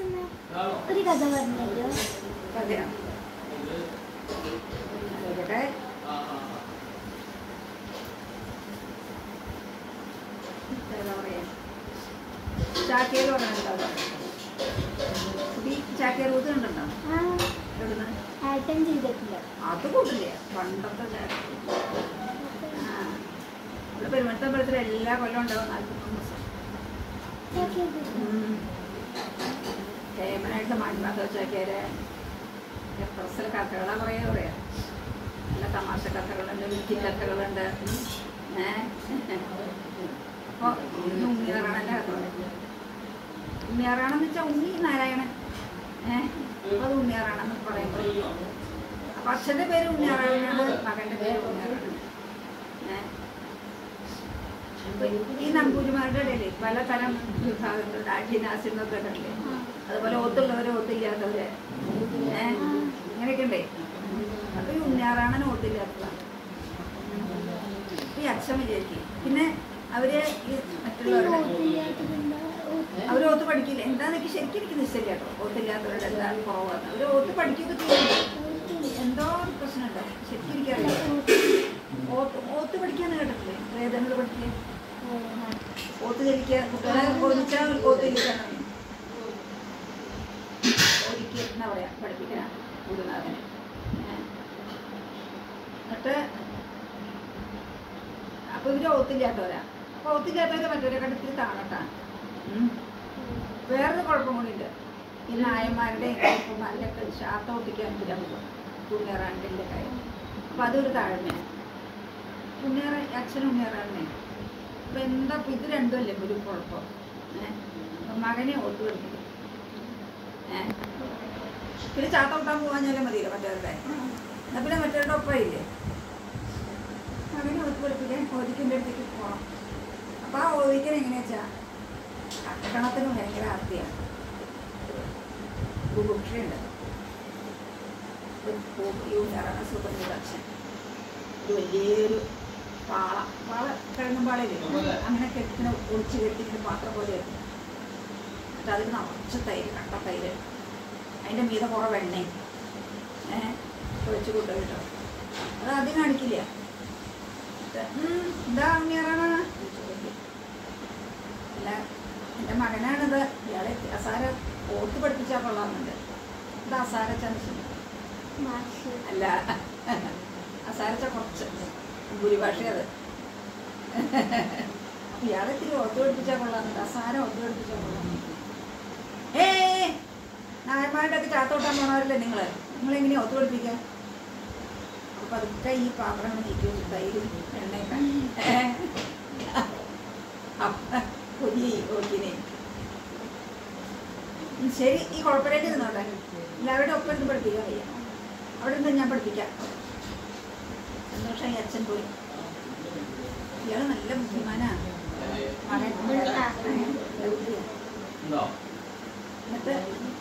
ഒരു കഥ പറഞ്ഞല്ലോ കഥയാണ് ഇവിടെ എന്താ പറയാ ചാക്കേര് പറഞ്ഞിട്ടുണ്ടോ കുട്ടി ചാക്കേര് ഊത്ത് കണ്ടുണ്ടോ ആ എവിടുന്ന് ഏട്ടൻ ചെയ്തിട്ടില്ല അത് കൂട്ടില്ലേ പണ്ടത്തെ ചാക്കേര് ആ ഇവിടെ പെരുമത്തമ്പലത്തിൽ എല്ലാ കൊല്ലം ഉണ്ടാവും നാൽപ്പത്തൊന്ന് ദിവസം ഹേമനായിട്ട് മൺപാത്ത ചാക്കേര് പ്രസല കഥകളാ പറയാ പറയാ നല്ല തമാശ കഥകളുണ്ട് വിക്കി കഥകളുണ്ട് ഏഹ് അപ്പോൾ ഉണ്ണിയാറാണൻ്റെ കഥ ഉണ്ണിയാറാണെന്ന് വെച്ചാൽ ഉണ്ണി നാരായണൻ ഏഹ് അപ്പോൾ അത് ഉണ്ണിയാറാണെന്ന് പറയുമ്പോൾ അപ്പം അച്ഛൻ്റെ പേര് ഉണ്ണിയാറാണ് മകൻ്റെ പേര് ഉണ്ണിയാറാണ് ഏഹ് ഇപ്പൊ ഈ നമ്പൂരിമാരുടെ ഇടയിൽ പലതരം വിഭാഗങ്ങളുണ്ട് അജിനാസ് എന്നൊക്കെ ഉണ്ടല്ലേ അതുപോലെ ഒത്തുള്ളവരെ ഒത്തില്ലാത്തവര് ഏഹ് ഇങ്ങനെയൊക്കെ ഉണ്ടേ അപ്പൊ ഈ ഉണ്ണിയാറാണൻ ഒത്തില്ലാത്തതാണ് ഈ അച്ഛൻ വിചാരിക്കും പിന്നെ അവര് ഈ മറ്റുള്ളവരുടെ അവർ ഓത്ത് പഠിക്കില്ല എന്താന്നൊക്കെ ശരിക്കും എനിക്ക് നിശ്ചയില്ല കേട്ടോ ഓത്തില്ലാത്തവരുടെ എന്താ കുറവാണ് അവർ ഓത്ത് പഠിക്കുകയൊക്കെ ചെയ്യുന്നു എന്തോ ഒരു പ്രശ്നമുണ്ടോ ശരിക്കും എനിക്കറിയാം ഓത്ത് ഓത്ത് പഠിക്കാന്ന് കേട്ടിട്ടില്ലേ വേദനകൾ പഠിക്കില്ലേ ഓത്ത് ചലിക്കുക കുട്ടികളെ ഒന്നിച്ചാൽ ഓത്ത് ചലിക്കാനാണ് ഒരിക്കൽ എന്നാ പറയാ പഠിപ്പിക്കാൻ ഗുരുനാഥനെ ഏ. എന്നിട്ട് അപ്പൊ ഇവര് ഓത്തില്ലാത്തവരാ അപ്പൊ ഓത്തില്ലാത്തവരെ മറ്റവരെ കണ്ടത്തിൽ താണട്ടാ വേറൊരു കുഴപ്പം കൂടിയുണ്ട് ഈ നായന്മാരുടെ ഇപ്പം നല്ല ശാത്ത ഒട്ടിക്കാൻ പറ്റില്ല തുണിയറാണ്ടിൻ്റെ കാര്യം അപ്പൊ അതൊരു താഴ്മയാണ് ഉണ്ണിയറ അച്ഛൻ ഉണ്ണിയറാണേ അപ്പൊ എന്താ ഇപ്പൊ ഇത് രണ്ടും അല്ലേ ഒരു കുഴപ്പം ഏഹ് മകനെ ഓത്ത് പഠിപ്പിക്കും ഏഹ് പിന്നെ ചാത്ത കൂട്ടാൻ പോകാഞ്ഞാലും മതിയല്ലോ മറ്റവരുടെ എന്നാ പിന്നെ മറ്റവരുടെ ഒപ്പമില്ലേ മകനെ ഓത്ത് പഠിപ്പിക്കാൻ ഓദിക്കൻ്റെ അടുത്തേക്ക് പോകണം അപ്പൊ ആ ഓദിക്കൻ എങ്ങനെയാ വെച്ചാ കട്ടണത്തിന് ഭയങ്കര ആർത്തിയാണ് ബുഭുക്ഷയുണ്ട് യൂണറണ സുഖനിരക്ഷൻ ഒരു വലിയൊരു പാള പാള കിഴങ്ങും പാളയില്ലേ അങ്ങനെ കെട്ടിന് ഒളിച്ച് കെട്ടിട്ട് പാത്രം പോലെ വെക്കും. എന്നിട്ട് അതിൽ നിറച്ച് തൈര് കട്ട തൈര് അതിൻ്റെ മീതെ കുറേ വെണ്ണയും ഏഹ് ഒഴിച്ച് കൊണ്ടുപോയിട്ടോ അത് ആദ്യം കാണിക്കില്ല എന്നിട്ട്, ഉം, എന്താ ഉണ്ണിയാറാണ് അല്ല എൻ്റെ മകനാണിത് ഇയാളെ അസാര ഓത്ത് പഠിപ്പിച്ചാൽ കൊള്ളാമെന്നുണ്ട് ഇത് അസാര ചന്ദ്രൻ മാഷ് അല്ല അസാരച്ച കുറച്ച് ഭൂരിഭാഷ അത് അപ്പൊ ഇയാളെ ഇത്തിരി ഓത്ത് പഠിപ്പിച്ചാൽ കൊള്ളാമെന്നുണ്ട് അസാര ഓത്ത് പഠിപ്പിച്ചാൽ കൊള്ളാമെന്നുണ്ട് ഏ നായന്മാരുടെ ഒക്കെ ചാത്തോട്ടാൻ പോണവരല്ലേ നിങ്ങൾ നിങ്ങൾ എങ്ങനെയാ ഒത്തു പഠിപ്പിക്കുക അപ്പൊ അതൊക്കെ ഈ പാത്രങ്ങൾ നീക്കി വെച്ചു തൈരും എണ്ണയൊക്കെ ഏ? അപ്പ പുതിയ ഓക്കിനെ ശരി ഈ കുഴപ്പമില്ലായിട്ട് നിന്നോട്ടെ എല്ലാവരുടെ ഒപ്പം ഇരുന്ന് പഠിപ്പിക്കാൻ വയ്യ അവിടെ നിന്ന് ഞാൻ പഠിപ്പിക്കാം സന്തോഷം ഈ അച്ഛൻ പോയി ഇയാള് നല്ല ബുദ്ധിമാനാ മകൻ നല്ല ബുദ്ധിയാ. എന്നിട്ട്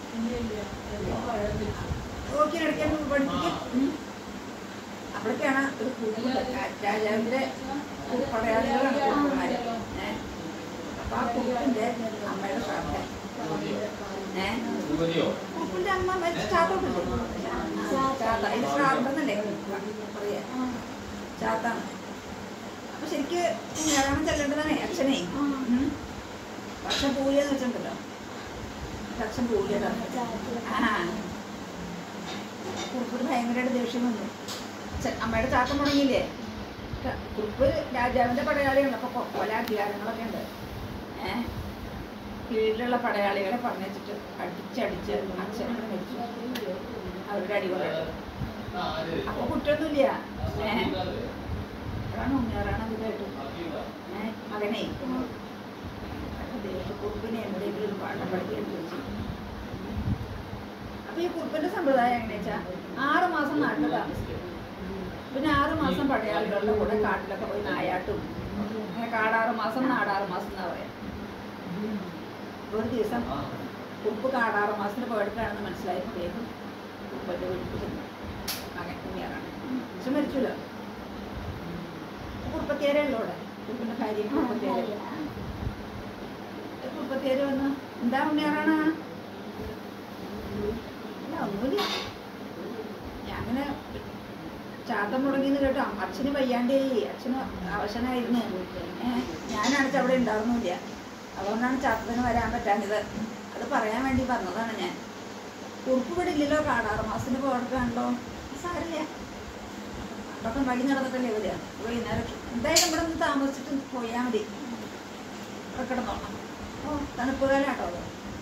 ഓക്കിനിടയ്ക്ക് പഠിപ്പിക്കും ഉം. അപ്പോഴൊക്കെയാണ് ഒരു കുടുംബം രാജാവിന്റെ ഒരു പടയാളികളാണ് കുടുംബന്മാര് ഏഹ് അപ്പൊ ആ കുടുംബത്തിന്റെ അമ്മയുടെ പ്രാർത്ഥന ഏഹ് കുടുംബത്തിന്റെ അമ്മ മരിച്ച ചാത്തോട്ടില്ലേ ചാത്ത അതിന് ശ്രാദ്ധന്നല്ലേ പറയാ ചാത്താണ് അപ്പൊ ശരിക്ക് ഞാനാണ് ചെല്ലേണ്ടതാണേ അച്ഛനെ ഉം. പക്ഷെ പൂലെന്ന് വെച്ചിട്ടുണ്ടല്ലോ അച്ഛൻ പൂലിയതാണ് ആ കുറുപ്പിന് ഭയങ്കരമായിട്ട് ദേഷ്യം വന്നു ചെ- അമ്മയുടെ ചാത്തം തുടങ്ങിയില്ലേ ക- കുറുപ്പ് രാജാവിന്റെ പടയാളിയുണ്ട് അപ്പൊ കൊ- പല അധികാരങ്ങളൊക്കെ ഉണ്ട് ഏഹ് കീഴിലുള്ള പടയാളികളെ പറഞ്ഞിട്ട് അടിച്ചടിച്ച് അച്ഛനെ മരിച്ചു അവരുടെ അടികൊണ്ടിട്ട് അപ്പൊ കുറ്റമൊന്നുമില്ല ഏഹ് അതാണ് ഉണ്ണാറാണ് ഇതായിട്ട് ഏഹ് മകനെ കുറുപ്പിനെ എന്തെങ്കിലും ഒരു പാഠം പഠിക്കാൻ ചോദിച്ചു അപ്പൊ ഈ കുറുപ്പിന്റെ സമ്പ്രദായം എങ്ങനെയാ വെച്ചാ ആറ് മാസം നാട്ടിൽ താമസിക്കും പിന്നെ ആറ് മാസം പടയാളികളുടെ കൂടെ കാട്ടിലൊക്കെ പോയി നായാട്ടും അങ്ങനെ കാടാറ് മാസം നാടാറ് മാസം എന്നാ പറയാ ഒരു ദിവസം കുറുപ്പ് കാടാറ് മാസത്തിന് പോയെടുക്കുകയാണെന്ന് മനസ്സിലായപ്പോഴേക്കും കുറുപ്പന്റെ വീട്ടിൽ ചെന്നു മകൻ കുഞ്ഞാറാണ് പക്ഷെ മരിച്ചല്ലോ കുറുപ്പത്തേരേ ഉള്ളൂ അവിടെ കുറുപ്പിന്റെ ഭാര്യ കുറുപ്പത്തേര് കുറുപ്പത്തേര് വന്നു എന്താ ഉണ്ണിയാറാണ് ഒന്നുമില്ല ഞാൻ അങ്ങനെ ചാത്തം മുടങ്ങിന്ന് കേട്ടോ അച്ഛന് വയ്യാണ്ടേ അച്ഛന് അവശനായിരുന്നു ഏഹ് ഞാനാണിച്ച് അവിടെ ഉണ്ടായിരുന്നില്ല അതുകൊണ്ടാണ് ചാത്തത്തിന് വരാൻ പറ്റാഞ്ഞത് അത് പറയാൻ വേണ്ടി പറഞ്ഞതാണ് ഞാൻ കുറുപ്പ് ഇവിടെ ഇല്ലല്ലോ കാടാറ് മാസത്തിന് പോകാണല്ലോ സാരില്ല അതൊക്കെ വഴി നടന്നിട്ടല്ലേ വരിക വൈകുന്നേരം എന്തായാലും ഇവിടെ നിന്ന് താമസിച്ചിട്ട് പോയാൽ മതി ഇവിടെ കിടന്നോളാം ഓ തണുപ്പ് കാലാട്ടോ അത്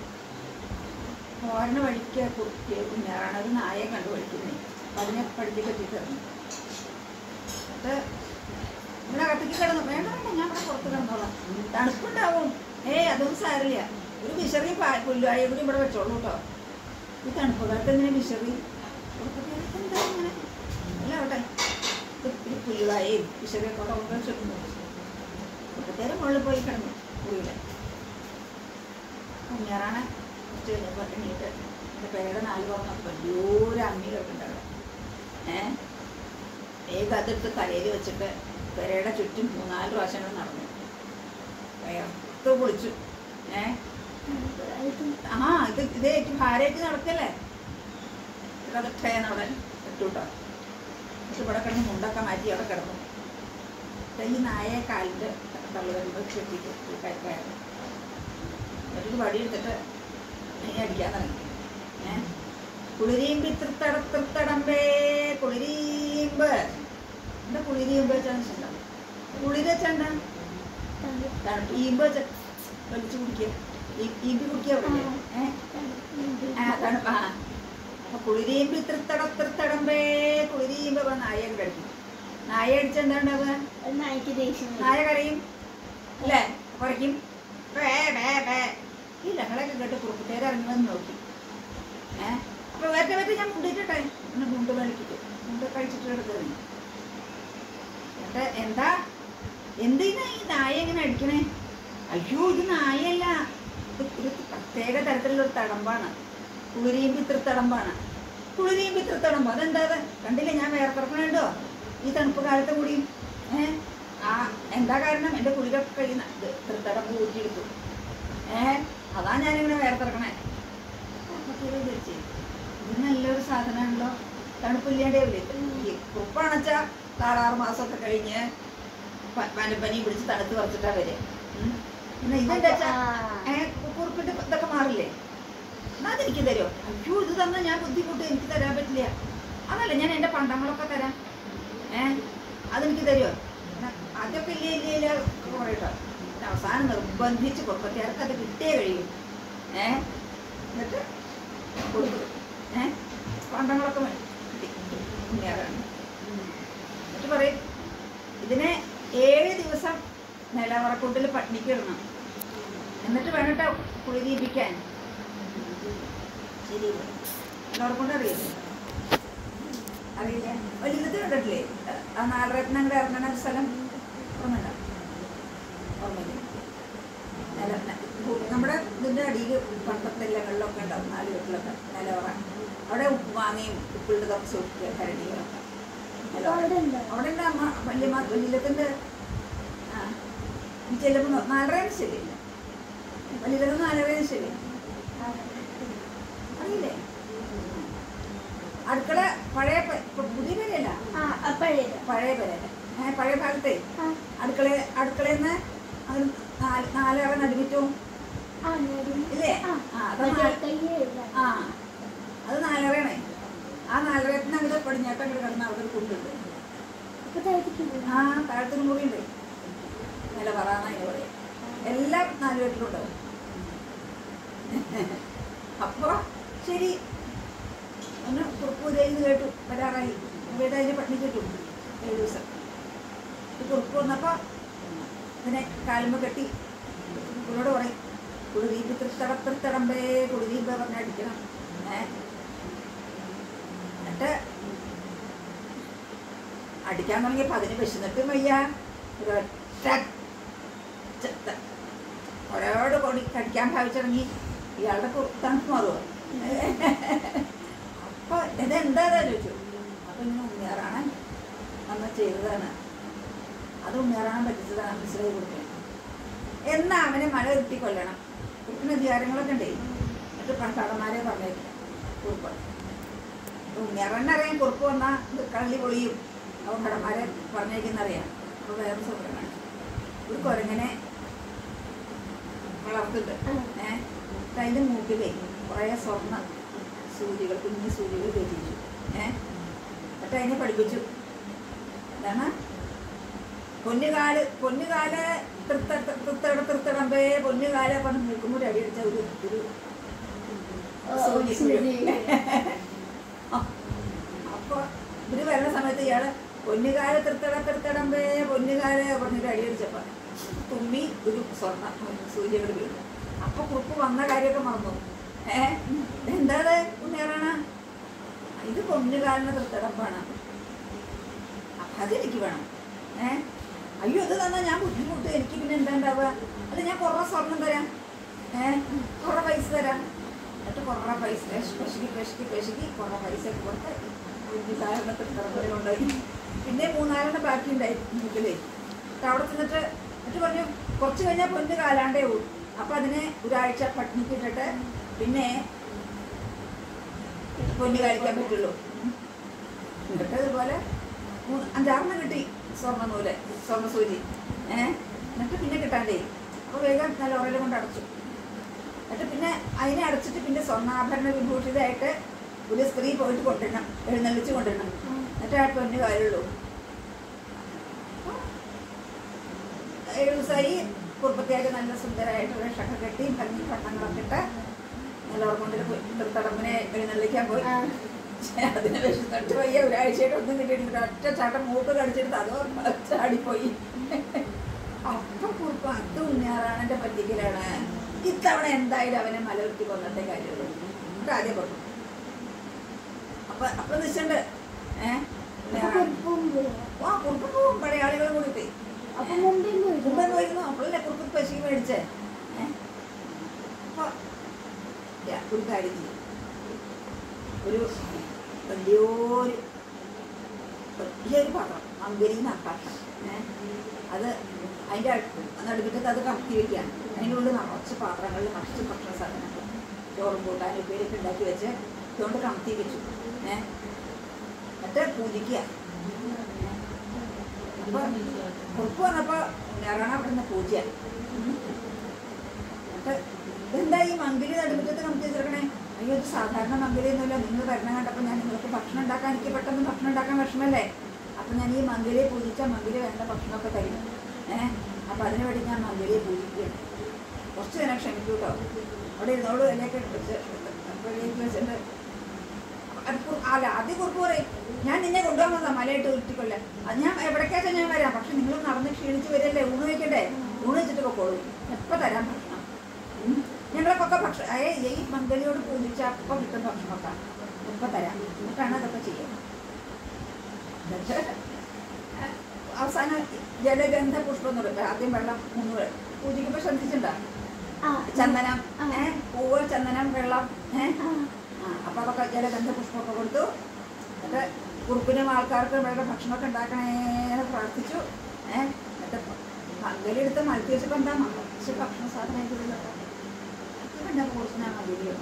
പോരണ വഴിക്ക് കുറുക്കിയ കുഞ്ഞാറാണ് ഒരു നായയെ കണ്ടു പഠിക്കുന്നത് അപ്പം അതിനെ പഠിപ്പിച്ച് എത്തിത്തരുന്നു എന്നിട്ട് ഇവിടെ അകത്തേക്ക് കിടന്നു വേണ്ട വേണ്ട ഞാൻ ഇവിടെ പുറത്ത് കിടന്നോളാം തണുപ്പുണ്ടാവും ഏയ് അതൊന്നും സാരില്ല ഒരു വിശറി പുല്ലുവായ കൂടി ഇവിടെ വെച്ചോളൂ കേട്ടോ ഈ തണുപ്പ് കാലത്ത് എന്തിനാ വിശറി എന്താ ഇങ്ങനെ അല്ല അവിടെ ഈ പുല്ലുവായും വിശറിയൊക്കെ അവിടെ കൊണ്ട് വെച്ചിട്ടുണ്ട് മുപ്പത്തേരം മുകളിൽ പോയി കിടന്നു മുറിയില്ല കുഞ്ഞാറാണ് കുറച്ച് കഴിഞ്ഞപ്പോൾ എണീറ്റ് എൻ്റെ പേരുടെ നാല് പറഞ്ഞ വലിയൊരു അമ്മി കിടക്കുന്നുണ്ട് അവിടെ ഏഹ് ഏക അതെടുത്ത് തലയിൽ വെച്ചിട്ട് പെരയുടെ ചുറ്റും മൂന്നാല് പ്രാവശ്യങ്ങൾ നടന്നു വയർത്ത് പൊളിച്ചു ഏ ആ ഇത് ഇതേ ഭാര്യയ്ക്ക് നടക്കല്ലേ ഇതൊക്കെയാണ് അവിടെ ഇട്ടുട്ടോ എന്നിട്ട് ഇവിടെ കിടന്ന് മുണ്ടൊക്കെ മാറ്റി അവിടെ കിടന്നു ദേ ഈ നായെ കാലിൻ്റെ തള്ളു വരുമ്പോൾ കെട്ടിട്ട് കയറി എന്നിട്ട് വടി എടുത്തിട്ട് ഈ അടിക്കാൻ തുടങ്ങി ഏ കുളിരീമ്പി തൃത്തട തൃത്തടമ്പേ കുളിരീമ്പ് എന്താ കുളിരീമ്പ് വെച്ചാൽ കുളിര വെച്ചാണ്ട ഈമ്പ് വെച്ച വലിച്ചു കുടിക്കുക ഈ- ഈമ്പി കുടിക്കുക അവിടെ ഏഹ് ആ തണുപ്പ് ആ അപ്പൊ കുളിരീമ്പി തൃത്തട തൃത്തടമ്പേ കുളിരീമ്പ് ഇപ്പൊ നായ കടിക്കും നായ അടിച്ച എന്താ ഉണ്ടാവുക നായ്ക്ക് ദേഷ്യം വരും. നായ കരയും അല്ലേ കുറയ്ക്കും ബേ ബേ ബേ ഈ ലഹളൊക്കെ കേട്ട് കുറുപ്പത്തേര് ഇറങ്ങുമെന്ന് നോക്കി ഏ അപ്പൊ വേറ്റ വേറ്റ ഞാൻ മുണ്ടിട്ടെ ഒന്ന് മുണ്ട് കഴിച്ചിട്ട് മുണ്ട് കഴിച്ചിട്ട് എടുത്തത് എന്താ എന്താ എന്തിനാ ഈ നായ എങ്ങനെ അടിക്കണേ അയ്യോ ഇത് നായല്ല ഇത് ഒരു പ്രത്യേക തരത്തിലുള്ള ഒരു തടമ്പാണ് കുളിരിയും പിതൃത്തടമ്പാണ് കുളിരിയും പിതൃത്തടമ്പ് അതെന്താ അത് കണ്ടില്ലേ ഞാൻ വേർത്തിറക്കണുണ്ടോ ഈ തണുപ്പ് കാലത്ത് കൂടി ഏ ആ എന്താ കാരണം എൻ്റെ കുളിരൊക്കെ കഴിയുന്ന തൃത്തടമ്പ് ഊറ്റിയെടുത്തു ഏ അതാ ഞാനിങ്ങനെ വേർത്തിറക്കണേ അപ്പൊ ഇത് വിചാരിച്ചേ, ഇത് നല്ലൊരു സാധനമാണല്ലോ തണുപ്പില്ലാണ്ടേ ഈ കുറുപ്പാണച്ചാ താറാറ് മാസമൊക്കെ കഴിഞ്ഞ് പ- പനിപ്പനി പിടിച്ച് തണുത്ത് പറിച്ചിട്ടാ വരെ പിന്നെ ഇതെന്താ വെച്ചാ ഏ കുറുപ്പിട്ട് ഇതൊക്കെ മാറില്ലേ എന്നാ അതെനിക്ക് തരുമോ അയ്യോ ഇത് തന്നാ ഞാൻ ബുദ്ധിമുട്ട് എനിക്ക് തരാൻ പറ്റില്ല അതല്ല ഞാൻ എൻ്റെ പണ്ടങ്ങളൊക്കെ തരാം ഏ അതെനിക്ക് തരുമോ അതൊക്കെ ഇല്ലേ ഇല്ലേ ഇല്ല പറയട്ടോ അവസാനം നിർബന്ധിച്ച് കുറുപ്പത്തിയാർക്ക് അത് കിട്ടേ കഴിയും ഏ എന്നിട്ട് കൊടുക്കും ഏ പണ്ടങ്ങളൊക്കെ മതി. കിട്ടി ഉണ്ണിയാറാണ് എന്നിട്ട് പറയും ഇതിനെ ഏഴ് ദിവസം നിലവറക്കൂട്ടിൽ പട്ടിണിക്ക് ഇടണം എന്നിട്ട് വേണട്ടോ കുളിരീപിക്കാൻ ശരി നിലവറക്കൊണ്ട് അറിയില്ലേ അറിയില്ല വലിയത് കണ്ടിട്ടില്ലേ ആ നാലരത്നം കൂടെ ഇറങ്ങുന്ന സ്ഥലം ഓർമ്മയില്ല ഓർമ്മയില്ല നില ന- ഭൂ- നമ്മുടെ ഇതിൻ്റെ അടിയിൽ പണ്ടത്തെ ഇല്ലങ്ങളിലൊക്കെ ഉണ്ടാവും നാല് വീട്ടിലൊക്കെ നിലവറ അവിടെ ഉപ്പ് മാങ്ങയും ഉപ്പിട്ടതൊക്കെ സൂക്ഷിക്കുക കരടികളൊക്കെ നിലവറ അവിടെ ഉണ്ടോ? അവിടെ ഉണ്ട് അമ്മ വലിയ വലിയത്തിന്റെ ആ ഈ ചെല്ലുമ്പോൾ നാലര ശരിയില്ല വലിയ നാലര ശരി അറിയില്ലേ അടുക്കള പഴയ പ- ഇപ്പൊ പുതിയ പേരല്ല ആ അപ്പോഴേത് പഴയ പേരല്ല ഏ പഴയ കാലത്തെ ആ അടുക്കള അടുക്കളയിൽ നിന്ന് അതിന് നാല് നാലര നടുമിറ്റും ആ നേരം ഇല്ലേ ആ ആ അത് മറ്റേ നാല്- കയ്യേ ഇല്ല. ആ അത് നാലരയാണേ ആ നാലരത്തിന് അങ്ങോട്ട് പടിഞ്ഞാട്ടം അങ്ങോട്ട് കിടന്ന അവിടെ ഒരു കുണ്ടുണ്ട് അപ്പൊ താഴത്തേക്ക് ആ താഴത്തൊരു മുറിയുണ്ട് നില പറയാന്ന അതിന് പറയാം എല്ലാം നാല് വീട്ടിലുണ്ടാവും അപ്പൊ ശരി ഒന്ന് കുറുപ്പൂരയിൽ കേട്ടു വരാറായി ഇവിടെ അതിന് പട്ടിണി കിട്ടും ഏഴ് ദിവസം ഈ കുറുപ്പ് വന്നപ്പോ ഇതിനെ കാലുമ്പ് കെട്ടി കുളോട് പറയും കുളിരീപ് തൃത്തടത്തടമ്പേ കുളിരീപ് പറഞ്ഞ അടിക്കണം ഏ എന്നിട്ട് അടിക്കാൻ തുടങ്ങിയപ്പോൾ അതിന് വിശന്നിട്ടും വയ്യ ഒരൊറ്റ ചെത്ത ഒരോട് കൊടി കടിക്കാൻ ഭാവിച്ചിറങ്ങി ഇയാളുടെ തണുപ്പ് മാറുമോ അപ്പൊ ഇതെന്താ ചോദിച്ചു അപ്പൊ ഇങ്ങനെ ഉണ്ണിയാറാണ് അന്ന് ചെയ്തതാണ് അത് ഉണ്ണിയാറാണ് പറ്റിച്ചതാണ് മനസ്സിലായി കൊടുക്കുന്നത് എന്നാ അവനെ മഴ കിട്ടി കൊല്ലണം കുറിപ്പിന് അധികാരങ്ങളൊക്കെ ഉണ്ടേ എന്നിട്ട് കടന്മാരെ പറഞ്ഞേക്കും കുറിപ്പ് ഉണ്ണിയറന്നറിയാൻ കുറുപ്പ് വന്നാൽ കള്ളി പൊളിയും അവൻ കടന്മാരെ പറഞ്ഞേക്കുന്നറിയാം അപ്പോൾ വേറെ സുഖം കാണിച്ചു ഒരു കുരങ്ങനെ വളർത്തുന്നുണ്ട് ഏഹ് അതിൻ്റെ മൂക്കിലേ കുറേ സ്വർണ്ണ സൂചികൾ കുഞ്ഞു സൂചികൾ കയറ്റിച്ചു ഏഹ് എന്നിട്ട് അതിനെ പഠിപ്പിച്ചു എന്താണ് പൊന്നുകാല് പൊന്നുകാല് തൃത്ത തൃത്തട തൃത്തടമ്പേ പൊന്നുകാല് പറഞ്ഞ് മൂക്കുമ്പോൾ അടി അടിച്ച ഒരു ഒരു സൂചി അപ്പൊ ഇവര് വരുന്ന സമയത്ത് ഇയാള് പൊന്നുകാല് തൃത്തട തൃത്തടമ്പേ പൊന്നുകാല് പറഞ്ഞിട്ട് അടി അടിച്ചപ്പോ തുമ്മി ഒരു സ്വർണ്ണ സൂചികൾ വീണു അപ്പൊ കുറുപ്പ് വന്ന കാര്യമൊക്കെ മറന്നു ഏ എന്താത് ഉണ്ണിയറാണ് ഇത് പൊന്നുകാലിന് തൃത്തടമ്പാണ് അപ്പൊ അതെനിക്ക് വേണം ഏ അയ്യോ അത് തന്നാ ഞാൻ ബുദ്ധിമുട്ട് എനിക്ക് പിന്നെ എന്താ ഉണ്ടാവുക അത് ഞാൻ കുറേ സ്വർണം തരാം ഏ കുറേ പൈസ തരാം എന്നിട്ട് കുറേ പൈസ പെശകി പെശകി പെശകി കുറേ പൈസ ഒക്കെ കൊടുത്ത് പൊന്നുകാലിന് തൃത്തടമ്പ കൊണ്ടുപോയി പിന്നെ മൂന്നാലെണ്ണം ബാക്കി ഉണ്ടായി മുമ്പിലേ എന്നിട്ട് അവിടെ ചെന്നിട്ട് എന്നിട്ട് പറഞ്ഞു കുറച്ച് കഴിഞ്ഞാൽ പൊന്ന് കാലാണ്ടേ പോകും അപ്പൊ അതിനെ ഒരാഴ്ച പട്ടിണിക്ക് ഇട്ടിട്ട് പിന്നെ പൊന്ന് കഴിക്കാൻ പറ്റുള്ളൂ എന്നിട്ട് ഇതുപോലെ മൂന്ന് അഞ്ചാറെണ്ണം കിട്ടി സ്വർണ്ണ നൂല് സ്വർണ്ണ സൂചി ഏഹ് എന്നിട്ട് പിന്നെ കിട്ടാണ്ടേ അപ്പോൾ വേഗം നല്ല ഉറയിലും കൊണ്ട് അടച്ചു എന്നിട്ട് പിന്നെ അതിനെ അടച്ചിട്ട് പിന്നെ സ്വർണ്ണാഭരണ വിഭൂഷിതമായിട്ട് ഒരു സ്ത്രീ പോയിട്ട് കൊണ്ടിടണം എഴുന്നള്ളിച്ച് കൊണ്ടിടണം എന്നിട്ട് ആ പൊന്ന് കാര്യമുള്ളൂ ഏഴ് ദിവസമായി കുടുംബത്തിയായിട്ട് നല്ല സുന്ദരമായിട്ട് വേഷമൊക്കെ കെട്ടി ഭംഗി കണ്ണങ്ങളൊക്കെ ഇട്ട് നല്ല ഓർമ്മണ്ടിൽ തൃത്തടമ്പിനെ എഴുന്നള്ളിക്കാൻ പോയി അതിനെ വിശന്നിട്ട് വയ്യ ഒരാഴ്ചയായിട്ട് ഒന്നും കിട്ടിയിട്ടില്ല ഒറ്റ ചാട്ടം മൂക്ക് കടിച്ചെടുത്ത് അതോ ചാടിപ്പോയി അപ്പൊ കുറിപ്പ് അത് ഉണ്ണിയാറാണെന്റെ പറ്റിക്കലാണ് ഇത്തവണ എന്തായാലും അവനെ മലവർത്തി കൊന്നത്തെ കാര്യമുള്ളൂ എന്നിട്ട് ആദ്യം പറഞ്ഞു അപ്പൊ അപ്പൊ നിശ്ചണ്ട് ഏഹ് ആ കുറുപ്പ് പോവും പഴയ ആളുകൾ കൂടി അപ്പൊ മുമ്പേ മുമ്പേ പോയിരുന്നു അപ്പോഴല്ലേ കുറുപ്പ് പശു മേടിച്ചേ ഏ? അപ്പൊ യാ, ഒരു കാര്യം ചെയ്യും ഒരു വലിയൊരു വലിയൊരു പാത്രം അങ്കരിന്ന് പാത്രം ഏ? അത് അതിൻ്റെ നടുക്കിട്ടത്ത് അത് കമത്തി വെക്കുകയാണ് അതിൻ്റെ ഉള്ളിൽ നിറച്ച് പാത്രങ്ങളിൽ നിറച്ച് ഭക്ഷണ സാധനങ്ങൾ ചോറും കൂട്ടാനും ഉപ്പേരിയൊക്കെ ഉണ്ടാക്കി വെച്ച് ഇതുകൊണ്ട് കമത്തി വെച്ചു ഏഹ് എന്നിട്ട് പൂജിക്കുക അപ്പൊ കുറുപ്പ് വന്നപ്പോ ഞാറാണ് അവിടുന്ന് പൂജ എന്നിട്ട് ഇതെന്താ ഈ മങ്കിലി നടുമുറ്റത്ത് നമുക്ക് ചേർക്കണേ അയ്യോ ഇത് സാധാരണ മങ്കിലി ഒന്നുമില്ല നിങ്ങൾ വരണം കണ്ടപ്പോൾ ഞാൻ നിങ്ങൾക്ക് ഭക്ഷണം ഉണ്ടാക്കാൻ എനിക്ക് പെട്ടെന്ന് ഭക്ഷണം ഉണ്ടാക്കാൻ വിഷമല്ലേ അപ്പൊ ഞാൻ ഈ മങ്കിലിയെ പൂജിച്ച മങ്കിലി വേണ്ട ഭക്ഷണമൊക്കെ തരും ഏഹ് അപ്പൊ അതിനു വേണ്ടി ഞാൻ മങ്കിലിയെ പൂജിക്കുകയാണ് കുറച്ച് നേരം ക്ഷമിക്കൂ കേട്ടോ അവിടെ ഇരുന്നോളൂ എന്നെയൊക്കെ വെച്ച് വെളിയിൽ വെച്ചിട്ട് അത് കു- അല്ല അത് കുറിപ്പ് പറയും ഞാൻ നിന്നെ കൊണ്ടുപോകുന്നതാ മലയിട്ട് ഉരുട്ടിക്കൊള്ളെ അത് ഞാൻ എവിടേക്കാച്ചാ ഞാൻ വരാം പക്ഷെ നിങ്ങൾ നടന്ന് ക്ഷീണിച്ച് വരല്ലേ ഊണ് വയ്ക്കണ്ടേ ഊണ് വെച്ചിട്ട് പൊക്കോളൂ എപ്പോൾ തരാൻ ഭക്ഷണം ഉം. ഞങ്ങൾക്കൊക്കെ ഭക്ഷണം ഏ ഈ മംഗലിയോട് പൂജിച്ച അപ്പം കിട്ടുന്ന ഭക്ഷണമൊക്കെ എപ്പോൾ തരാം എന്നിട്ടാണ് അതൊക്കെ ചെയ്യുക എന്നിട്ട് അവസാനം ജലഗന്ധ പുഷ്പം എന്ന് പറയും ആദ്യം വെള്ളം മൂന്ന് പൂജിക്കുമ്പോൾ ശ്രദ്ധിച്ചിട്ടുണ്ടോ ചന്ദനം ഏ പൂവ് ചന്ദനം വെള്ളം ഏ ആ, അപ്പൊ അതൊക്കെ ജലഗന്ധ പുഷ്പമൊക്കെ കൊടുത്തു എന്നിട്ട് കുറുപ്പിനും ആൾക്കാർക്കും വേണ്ട ഭക്ഷണമൊക്കെ ഉണ്ടാക്കണേന്ന് പ്രാർത്ഥിച്ചു ഏഹ് എന്നിട്ട് പങ്കലെടുത്ത് മലത്തി വെച്ചപ്പോ എന്താ മറിച്ച് ഭക്ഷണ സാധനം എന്റെ പോഷണ മതിയോ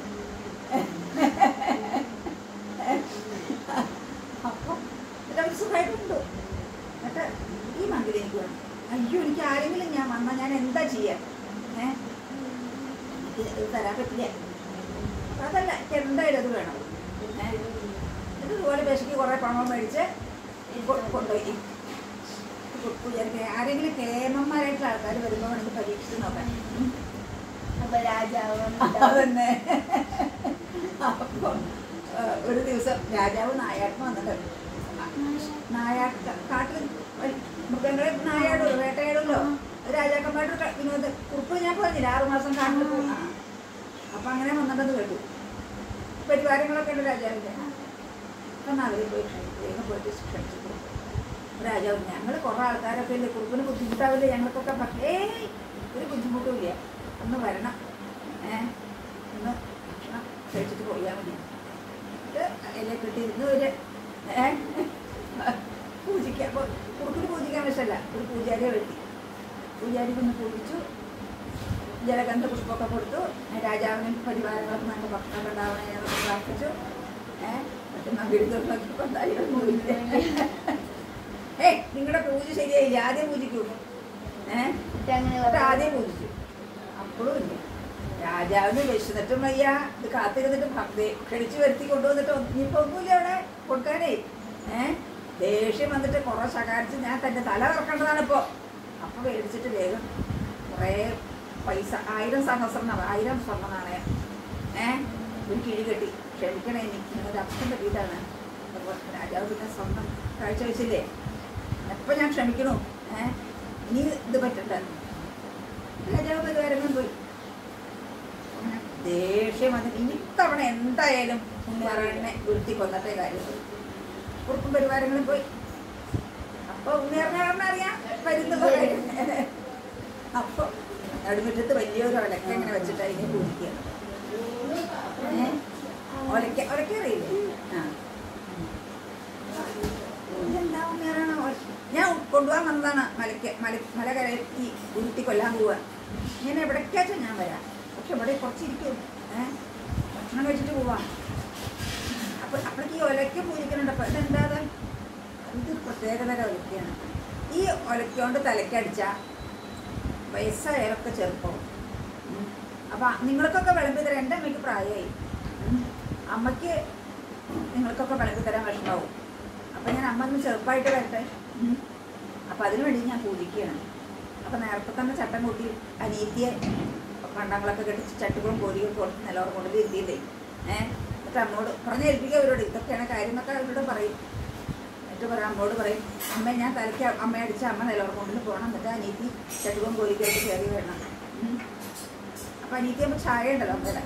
അപ്പൊ എന്നിട്ട് അവർ സുഖമായിട്ടുണ്ട് എന്നിട്ട് ഈ മന്ദിരം എനിക്ക് വേണം അയ്യോ എനിക്ക് ആരെങ്കിലും ഞാൻ വന്നാൽ ഞാൻ എന്താ ചെയ്യാ ഏഹ് ഇത് ഇത് തരാൻ പറ്റില്ല അപ്പൊ അതല്ല എനിക്ക് എന്തായാലും അത് വേണം ഏ? എന്നിട്ട് ഇതുപോലെ വിശക്ക് കുറേ പണം മേടിച്ച് കൊ- കൊണ്ടുപോയി വിചാരിക്കുക ആരെങ്കിലും കേമന്മാരായിട്ടുള്ള ആൾക്കാർ വരുമ്പോൾ വേണമെങ്കിൽ പരീക്ഷിച്ച് നോക്കാൻ ഉം. അപ്പൊ രാജാവ് അതന്നെ അപ്പൊ ആ, ഒരു ദിവസം രാജാവ് നായാട്ടിന് വന്നിട്ട് നായാട്ട് കാട്ടിൽ മൃഗങ്ങളെ നായാടുമല്ലോ വേട്ടയാടുമല്ലോ രാജാക്കന്മാരുടെ ക- വിനോദ കുറിപ്പ് ഞാൻ പറഞ്ഞില്ല ആറുമാസം കാട്ടിൽ പോകും ആ. അപ്പൊ അങ്ങനെ വന്നിട്ടത് കേട്ടു പരിവാരങ്ങളൊക്കെ ഉണ്ട് രാജാവിന്റെ എന്നാൽ അവരെ പോയി ക്ഷണിച്ചു. വേഗം പോയിട്ട് ക്ഷണിച്ചു കൊടുത്തു. രാജാവ് ഞങ്ങൾ കുറേ ആൾക്കാരൊക്കെ ഇല്ലേ കുറുപ്പിന് ബുദ്ധിമുട്ടാവില്ലേ ഞങ്ങൾക്കൊക്കെ പക്ഷേ ഏയ് ഒരു ബുദ്ധിമുട്ടും ഇല്ല ഒന്ന് വരണം ഏഹ് ഒന്ന് ഭക്ഷണം കഴിച്ചിട്ട് പോയാൽ മതി ഇത് എന്നെ കിട്ടിയിരുന്ന് ഒരു ഏഹ് പൂജിക്കാൻ അപ്പോൾ കുറുക്കിന് പൂജിക്കാൻ വിഷമല്ല ഒരു പൂജാരിയെ വരുത്തി പൂജാരിക്ക് ഒന്ന് പൂജിച്ചു ജലഗന്ധ പുഷ്പമൊക്കെ കൊടുത്തു രാജാവിനും പരിവാരങ്ങൾക്കും നല്ല ഭക്ഷണം ഉണ്ടാവണേ എന്നൊക്കെ പ്രാർത്ഥിച്ചു ഏഹ് എന്നിട്ട് നഗരിതൊക്കെ ഏ നിങ്ങളുടെ പൂജ ശരിയായില്ല ആദ്യം പൂജിക്കൂ ഏഹ് അങ്ങനെ എന്നിട്ട് ആദ്യം പൂജിച്ചു അപ്പോഴും ഇല്ല രാജാവിന് വിശന്നിട്ടും വയ്യ ഇത് കാത്തിരുന്നിട്ട് ഭക്തി ക്ഷണിച്ചു വരുത്തി കൊണ്ടുവന്നിട്ട് ഇനിയിപ്പോ ഒന്നുമില്ല അവിടെ കൊടുക്കാനേ ഏഹ് ദേഷ്യം വന്നിട്ട് കുറെ ശകാരിച്ച് ഞാൻ തന്റെ തല കറക്കേണ്ടതാണ് ഇപ്പോ അപ്പൊ മേടിച്ചിട്ട് വേഗം കുറേ പൈസ ആയിരം സഹസ്രം ആയിരം സ്വർണ്ണ നാണയം ഏഹ് ഒരു കിഴി കെട്ടി ക്ഷമിക്കണേ എനിക്ക് നിങ്ങളുടെ അർത്ഥം പറ്റിയിട്ടാണ് അപ്പൊ രാജാവ് പിന്നെ സ്വർണ്ണം കാഴ്ചവെച്ചില്ലേ എപ്പോൾ ഞാൻ ക്ഷമിക്കണു ഏഹ് ഇനി ഇത് പറ്റണ്ട രാജാവ് പരിവാരങ്ങളും പോയി അങ്ങനെ ദേഷ്യം വന്നിട്ട് ഇനി ഇത്തവണ എന്തായാലും ഉണ്ണിയാറാണിനെ ഉരുത്തി കൊന്നത്തെ കാര്യം കുറുപ്പും പരിവാരങ്ങളും പോയി അപ്പൊ ഉണ്ണിയാറിനെ അറിയാം വരുന്നത് അപ്പൊ നടുമുറ്റത്ത് വലിയൊരു ഒലക്ക ഇങ്ങനെ വെച്ചിട്ട് അതിനെ പൂജിക്കുക ഏ? ഒലക്ക ഒലക്ക അറിയില്ലേ ആ ഇതെന്താ ഉണ്ണിയാറാണ് ഒല- ഞാൻ കൊണ്ടുപോകാൻ വന്നതാണ് മലയ്ക്ക് മല മല കരയെത്തി ഉരുട്ടി കൊല്ലാൻ പോവാ ഞാൻ എവിടേക്കാച്ചാ ഞാൻ വരാം പക്ഷെ ഇവിടെ കുറച്ചിരിക്കും ഏഹ് ഭക്ഷണം കഴിച്ചിട്ട് പോവാം അപ്പോൾ അപ്പോഴേക്ക് ഈ ഒലയ്ക്ക് പൂജിക്കുന്നുണ്ട് അപ്പോൾ ഇതെന്താ ഇത്? ഇത് പ്രത്യേകതര ഒലയ്ക്കാണ് ഈ ഒലയ്ക്കൊണ്ട് തലക്കടിച്ച വയസ്സായാലൊക്കെ ചെറുപ്പം അപ്പം നിങ്ങൾക്കൊക്കെ വിളമ്പി തരാം എൻ്റെ അമ്മയ്ക്ക് പ്രായമായി ഉം. അമ്മയ്ക്ക് നിങ്ങൾക്കൊക്കെ വിളമ്പി തരാൻ വിഷമാവും അപ്പം ഞാൻ അമ്മ ഒന്ന് ചെറുപ്പമായിട്ട് വരട്ടെ ഉം. അപ്പം അതിനു വേണ്ടി ഞാൻ പൂജിക്കുകയാണ് അപ്പം നേരത്തെ തന്നെ ചട്ടം കൂട്ടി അനീതിയെ പണ്ടങ്ങളൊക്കെ കെട്ടിച്ച് ചട്ടുകളും കോരിയും കൊടുത്ത് നിലവറ കൊണ്ട് ഇരുത്തിയില്ലേ ഏഹ് എന്നിട്ട് അമ്മോട് പറഞ്ഞ് ഏൽപ്പിക്കുക അവരോട് ഇതൊക്കെയാണ് കാര്യം എന്നൊക്കെ അവരോട് പറയും എന്നിട്ട് പറയാം അമ്മോട് പറയും അമ്മ ഞാൻ തലയ്ക്ക് അമ്മ അടിച്ച അമ്മ നിലവറ കൊണ്ടിന് പോകണം എന്നിട്ട് അനീതി ചട്ടുകളും കോരിക്കായിട്ട് കയറി വേണം ഉം. അപ്പം അനീതി ആകുമ്പോൾ ചായ ഉണ്ടല്ലോ അമ്മയുടെ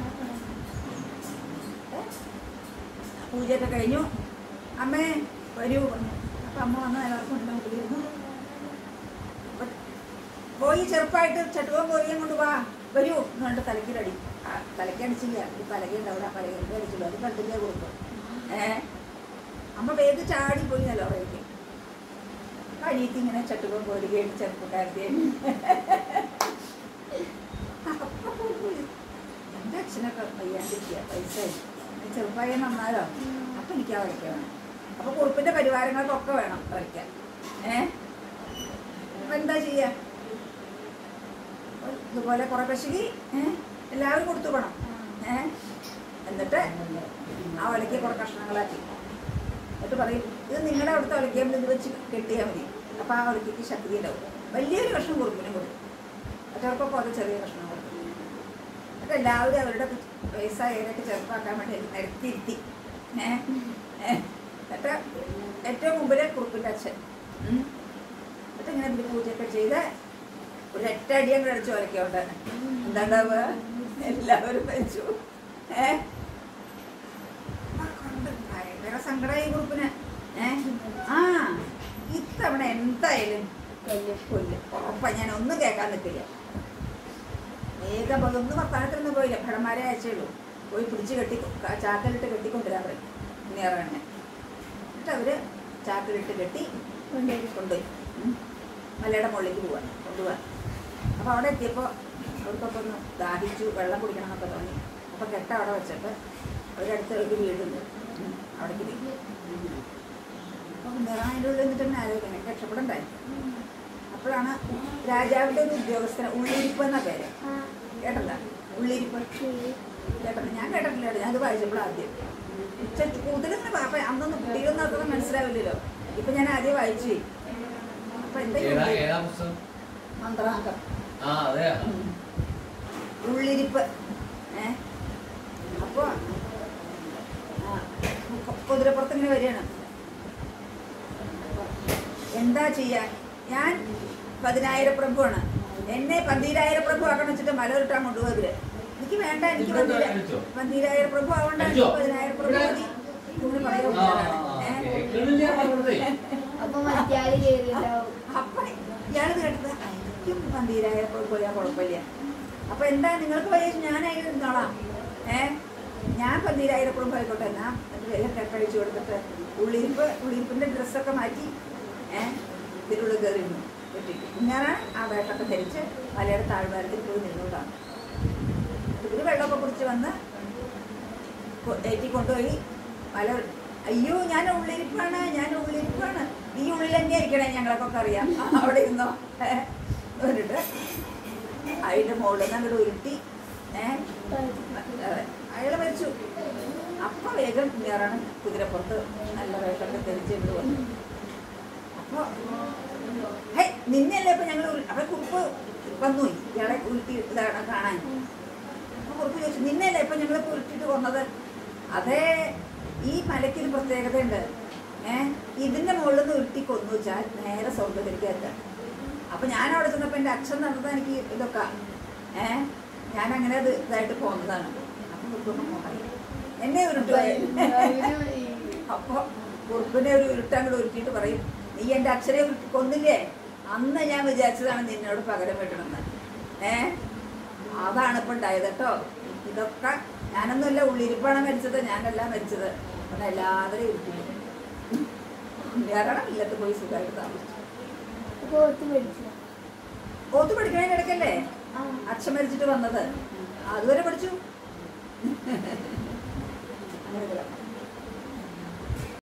ഏ? പൂജയൊക്കെ കഴിഞ്ഞു അമ്മേ വരൂ പറഞ്ഞു അപ്പം അമ്മ വന്ന് നിലവറ കൊണ്ടിന് മുമ്പിലിരുന്നു അപ്പൊ പോയി ചെറുപ്പമായിട്ട് ചട്ടുകം കോരിയും കൊണ്ട് വാ വരൂ എന്ന് പറഞ്ഞിട്ട് തലക്കിലടി ആ, തലക്കടിച്ചില്ല ഒരു പലകയുണ്ടാവില്ല ആ പലകയിൽ അടിച്ചുള്ളൂ അത് കണ്ടില്ല കൊടുക്കും ഏ അമ്മ വേഗം ചാടി പോയി നിലവറയ്ക്ക് അനിയത്തി ഇങ്ങനെ ചട്ടുകം കോരുകയും ചെറുപ്പക്കാരത്തെ എൻ്റെ അച്ഛനൊക്കെ വയ്യാണ്ടിരിക്കുക പൈസ ചെറുപ്പമായ നന്നാലോ അപ്പൊ എനിക്ക് ആ വരയ്ക്കാൻ വേണം അപ്പൊ കുറുപ്പിന്റെ പരിവാരങ്ങൾക്കൊക്കെ വേണം വരയ്ക്കാൻ ഏ അപ്പൊ എന്താ ചെയ്യാ ഇതുപോലെ കുറെ പശുകി ഏഹ് എല്ലാവരും കൊടുത്തു പോണം ഏഹ് എന്നിട്ട് ആ ഒലയ്ക്ക് കുറെ കഷ്ണങ്ങളാക്കി എന്നിട്ട് പറയും ഇത് നിങ്ങളുടെ അവിടുത്തെ ഒലയ്ക്കുമ്പോൾ ഇത് വെച്ച് കെട്ടിയാൽ മതി അപ്പോൾ ആ ഒലയ്ക്ക് ശക്തി ഉണ്ടാവും വലിയൊരു കഷ്ണം കൊടുപ്പിനും കൊടുക്കും മറ്റവർക്കൊക്കെ ഓരോ ചെറിയ കഷ്ണം കൊടുക്കും എന്നിട്ട് എല്ലാവരും അവരുടെ വയസ്സായവരൊക്കെ ചെറുപ്പാക്കാൻ വേണ്ടി നിരത്തിയിരുത്തി ഏഹ് ഏഹ് എന്നിട്ട് ഏറ്റവും മുമ്പിലെ കുറുപ്പിൻ്റെ അച്ഛൻ ഉം. എന്നിട്ട് ഇങ്ങനെ ഇതിൽ പൂജയൊക്കെ ചെയ്ത് ഒരൊറ്റ അടിയും കൂടെ അടിച്ചു വരയ്ക്കോട്ടെ എന്താണ്ടാവുക എല്ലാവരും വെച്ചു ഏ കൊണ്ട് ഭയങ്കര സങ്കടമായി ഗ്രൂപ്പിന് ഏ ആ ഇത്തവണ എന്തായാലും കൊല്ലും ഉറപ്പാ ഞാൻ ഒന്നും കേൾക്കാൻ നിൽക്കില്ല വേഗം പോയി ഒന്നും വർത്താനത്തിനൊന്നും പോയില്ല ഭടന്മാരെ അയച്ചുള്ളൂ പോയി പിടിച്ച് കെട്ടി ക- ചാക്കിലിട്ട് കെട്ടിക്കൊണ്ടുവരാൻ പറയും നേറെണ്ണ എന്നിട്ട് അവര് ചാക്കിലിട്ട് കെട്ടി കൊണ്ടുപോയി കൊണ്ടുപോയി ഉം. മലയുടെ മുകളിലേക്ക് പോവാൻ കൊണ്ടുപോവാൻ അപ്പോൾ അവിടെ എത്തിയപ്പോൾ അവർക്കൊക്കെ ഒന്ന് ദാഹിച്ചു വെള്ളം കുടിക്കണം എന്നൊക്കെ തോന്നി അപ്പോൾ കെട്ട അവിടെ വെച്ചിട്ട് അവരടുത്ത് ഒരു വീടുണ്ട് ഉം. അവിടേക്ക് പോയി അപ്പോൾ നിറം അതിൻ്റെ ഉള്ളിൽ നിന്നിട്ട് തന്നെ ആലോചിക്കണം രക്ഷപ്പെടണ്ടായി അപ്പോഴാണ് രാജാവിൻ്റെ ഒരു ഉദ്യോഗസ്ഥന ഉള്ളിരിപ്പ് എന്ന പേര് കേട്ടല്ല ഉള്ളിരിപ്പ് കേട്ടല്ല ഞാൻ കേട്ടിട്ടില്ല ഞാൻ അത് വായിച്ചപ്പോൾ ആദ്യം കൂടുതലിങ്ങനെ പാപ്പ അന്നൊന്നും കുട്ടികളൊന്നും അതൊന്നും മനസ്സിലാവില്ലല്ലോ ഇപ്പൊ ഞാൻ ആദ്യം വായിച്ചു അപ്പൊ എന്താ ഈ ഏതാ ഏതാ പുസ്തകം മന്ത്രാങ്കം ആ അതെ ഉം. ഉള്ളിരിപ്പ് ഏ അപ്പൊ ആ, കു- കുതിരപ്പുറത്ത് ഇങ്ങനെ വരികയാണ് അപ്പൊ എന്താ ചെയ്യാൻ ഞാൻ പതിനായിരം പ്രഭുവാണ് എന്നെ പന്തീരായിരം പ്രഭു ആക്കണം വെച്ചിട്ട് മലയൊരുട്ടാൻ കൊണ്ടുപോകരുത് എനിക്ക് വേണ്ട എനിക്ക് ഇപ്പൊ പന്തീര- അടിച്ചോ? പന്തീരായിരം പ്രഭു ആവണ്ട എനിക്ക് അടിച്ചോ? പതിനായിരം പ്രഭു മതി ഇങ്ങനെ ആ പറയുകയാണ് ഏ കേൾക്കണില്ല പറഞ്ഞതേ അപ്പൊ മറ്റാര് കേറിയിട്ടുണ്ടാവും അപ്പൊ ഇയാളത് കേട്ടത് എനിക്കും പന്തീരായപ്പോൾ പോയാൽ കുഴപ്പമില്ല അപ്പൊ എന്താ നിങ്ങൾക്ക് വയ്യ ഞാനായിട്ട് ഇരുന്നോളാം ഏ ഞാൻ പന്തീരായിരപ്പുറം പോയിക്കോട്ടെ എന്നാ എന്നിട്ട് വേഗം കെട്ടഴിച്ചു കൊടുത്തിട്ട് ഉള്ളിരിപ്പ് ഉള്ളിരിപ്പിന്റെ ഡ്രസ്സൊക്കെ മാറ്റി ഏ ഇതിനുള്ളിൽ കയറി ഇരുന്നു കെട്ടിട്ട് ഇങ്ങനെ ആ വേഷമൊക്കെ ധരിച്ച് മലയുടെ താഴ്വാരത്തിൽ പോയി നിന്നോട്ടാണ് ഇവര് വെള്ളമൊക്കെ കുടിച്ച് വന്ന് കൊ- ഏറ്റി കൊണ്ടുപോയി മല അയ്യോ ഞാൻ ഉള്ളിരിപ്പാണ് ഞാൻ ഉള്ളിരിപ്പാണ് ഈ ഉള്ളിൽ തന്നെ ഇരിക്കണേ ഞങ്ങളൊക്കെ അറിയാം അവിടെ ഇരുന്നോ എന്നിട്ട് അതിന്റെ മുകളിൽ നിന്ന് അങ്ങോട്ട് ഉരുട്ടി ഏഹ് അയാള് മരിച്ചു അപ്പൊ വേഗം കയറാണ് കുതിരപ്പുറത്ത് നല്ല വേഷമൊക്കെ ധരിച്ച് ഇവിടെ വന്നു അപ്പൊ ഹേ നിന്നല്ലേ ഇപ്പൊ ഞങ്ങൾ അപ്പൊ കുറുപ്പ് വന്നു ഇയാളെ ഉരുട്ടി ഇതാണ് കാണാൻ അപ്പൊ കുറുപ്പ് ചോദിച്ചു നിന്നല്ലേ ഇപ്പൊ ഞങ്ങൾ ഉരുട്ടിട്ട് കൊന്നത് അതേ ഈ മലയ്ക്കൊരു പ്രത്യേകതയുണ്ട് ഏഹ് ഇതിന്റെ മുകളിൽ നിന്ന് ഉരുട്ടി കൊന്നു വെച്ചാൽ നേരെ സ്വർഗത്തിലേക്ക് എത്താം അപ്പൊ ഞാൻ അവിടെ ചെന്നപ്പോ എന്റെ അച്ഛൻ നടന്നത് എനിക്ക് ഇതൊക്കെ ഏഹ് ഞാൻ അങ്ങനെ അത് ഇതായിട്ട് പോന്നതാണ് അപ്പൊ കുറുപ്പ് മോഹൻ എന്നെ ഉരുട്ടുവായിരുന്നു അപ്പൊ കുറുപ്പിനെ ഒരു ഉരുട്ടങ്ങോട്ട് ഉരുട്ടിയിട്ട് പറയും നീ എന്റെ അക്ഷരെ ഉരുട്ടി കൊന്നില്ലേ അന്ന് ഞാൻ വിചാരിച്ചതാണ് നിന്നോട് പകരം വെട്ടണമെന്ന് ഏ അതാണ് ഇപ്പൊ ഉണ്ടായത് കേട്ടോ ഇതൊക്കെ ഞാനൊന്നുമല്ല ഉള്ളിരിപ്പാണ് മരിച്ചത് ഞാനല്ല മരിച്ചത് അപ്പം എല്ലാവരെയും ഉരുട്ടി കാരണം ഇല്ലത്ത് പോയി സുഖമായിട്ട് താമസിച്ചു അപ്പൊ ഒത്തു പഠിച്ചു ഓത്ത് പഠിക്കണതിന്റെ ഇടയ്ക്കല്ലേ ആ അച്ഛൻ മരിച്ചിട്ട് വന്നത് അതുവരെ പഠിച്ചു അങ്ങനെ